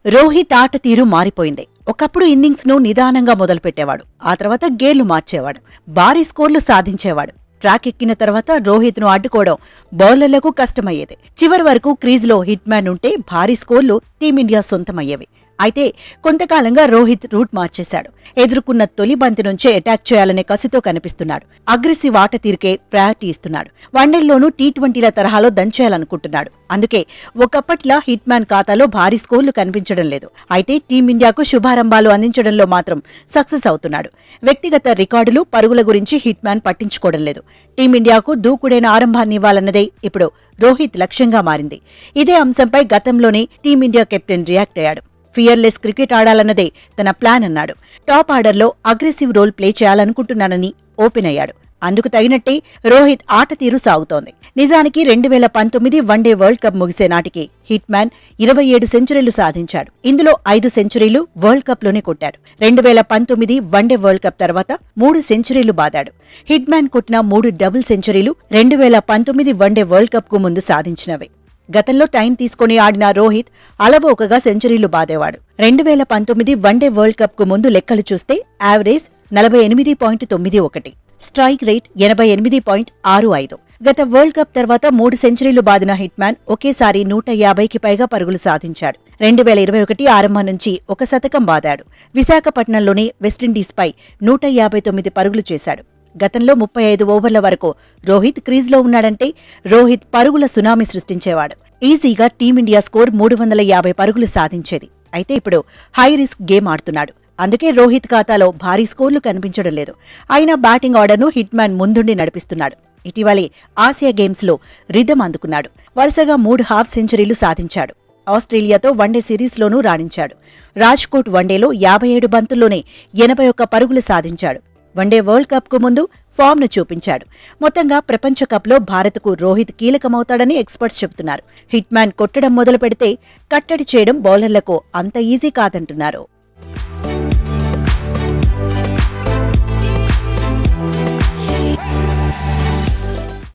రోహిత్ ఆట తీరు మారిపోయింది ఒకప్పుడు ఇన్నింగ్స్ ను నిదానంగా మొదలుపెట్టేవాడు ఆ తర్వాత గేర్లు మార్చేవాడు భారీ స్కోర్లు సాధించేవాడు ట్రాక్ ఎక్కిన తర్వాత రోహిత్ ను అడ్డుకోవడం బౌలర్లకు కష్టమయ్యేది చివరి వరకు క్రీజ్లో హిట్ మ్యాన్ ఉంటే భారీ స్కోర్లు టీమిండియా సొంతమయ్యేవి అయితే కొంతకాలంగా రోహిత్ రూట్ మార్చేశాడు ఎదుర్కొన్న తొలి బంతి నుంచే అటాక్ చేయాలనే కసితో కనిపిస్తున్నాడు అగ్రెసివ్ ఆట తీరుకే ప్రయారిటీ ఇస్తున్నాడు వన్డేల్లోనూ టీ ట్వంటీల తరహాలో దంచేయాలనుకుంటున్నాడు అందుకే ఒకప్పట్లా హిట్ మ్యాన్ ఖాతాలో భారీ స్కోర్లు కనిపించడం లేదు అయితే టీమిండియాకు శుభారంభాలు అందించడంలో మాత్రం సక్సెస్ అవుతున్నాడు వ్యక్తిగత రికార్డులు పరుగుల గురించి హిట్ మ్యాన్ పట్టించుకోవడం లేదు టీమిండియాకు దూకుడైన ఆరంభాన్ని ఇవ్వాలన్నదే ఇప్పుడు రోహిత్ లక్ష్యంగా మారింది ఇదే అంశంపై గతంలోనే టీమిండియా కెప్టెన్ రియాక్ట్ అయ్యాడు ఫియర్లెస్ క్రికెట్ ఆడాలన్నదే తన ప్లాన్ అన్నాడు టాప్ ఆర్డర్లో అగ్రెసివ్ రోల్ ప్లే చేయాలనుకుంటున్నానని ఓపెన్ అయ్యాడు అందుకు తగినట్టే రోహిత్ ఆట తీరు సాగుతోంది నిజానికి రెండు వేల పంతొమ్మిది వన్డే వరల్డ్ కప్ ముగిసే నాటికి హిట్ మ్యాన్ ఇరవై ఏడు సెంచరీలు సాధించాడు ఇందులో ఐదు సెంచరీలు వరల్డ్ కప్ లోనే కొట్టాడు రెండు వేల పంతొమ్మిది వన్డే వరల్డ్ కప్ తర్వాత మూడు సెంచరీలు బాదాడు హిట్ మ్యాన్ కొట్టిన మూడు డబుల్ సెంచరీలు రెండు వేల పంతొమ్మిది వన్డే వరల్డ్ కప్ కు ముందు సాధించినవే గతంలో టైం తీసుకుని ఆడిన రోహిత్ అలవోకగా సెంచరీలు బాదేవాడు రెండు వేల పంతొమ్మిది వన్డే వరల్డ్ కప్ కు ముందు లెక్కలు చూస్తే యావరేజ్ నలభై ఎనిమిది పాయింట్ తొమ్మిది ఒకటి స్ట్రైక్ రేట్ ఎనభై ఎనిమిది పాయింట్ ఆరు ఐదు గత వరల్డ్ కప్ తర్వాత మూడు సెంచరీలు బాదిన హిట్ మ్యాన్ ఒకేసారి నూట యాభైకి పైగా పరుగులు సాధించాడు రెండు వేల ఇరవై ఒకటి ఆరంభం నుంచి ఒక శతకం బాదాడు విశాఖపట్నంలోని వెస్టిండీస్పై నూట యాభై తొమ్మిది పరుగులు చేశాడు గతంలో ముప్పై ఐదు ఓవర్ల వరకు రోహిత్ క్రీజ్లో ఉన్నాడంటే రోహిత్ పరుగుల సునామీ సృష్టించేవాడు ఈజీగా టీమిండియా స్కోర్ మూడు వందల యాభై పరుగులు సాధించేది అయితే ఇప్పుడు హై రిస్క్ గేమ్ ఆడుతున్నాడు అందుకే రోహిత్ ఖాతాలో భారీ స్కోర్లు కనిపించడం లేదు అయినా బ్యాటింగ్ ఆర్డర్ను హిట్ మ్యాన్ ముందుండి నడిపిస్తున్నాడు ఇటీవలే ఆసియా గేమ్స్లో రిధం అందుకున్నాడు వరుసగా మూడు హాఫ్ సెంచరీలు సాధించాడు ఆస్ట్రేలియాతో వన్డే సిరీస్లోనూ రాణించాడు రాజ్కోట్ వన్డేలో యాభై ఏడు బంతుల్లోనే ఎనభై ఒక్క పరుగులు సాధించాడు వన్డే వరల్డ్ కప్కు ముందు ఫామ్ను చూపించాడు మొత్తంగా ప్రపంచ కప్లో భారత్కు రోహిత్ కీలకమవుతాడని ఎక్స్పర్ట్స్ చెబుతున్నారు హిట్ మ్యాన్ కొట్టడం మొదలు పెడితే కట్టడి చేయడం బౌలర్లకు అంత ఈజీ కాదంటున్నారు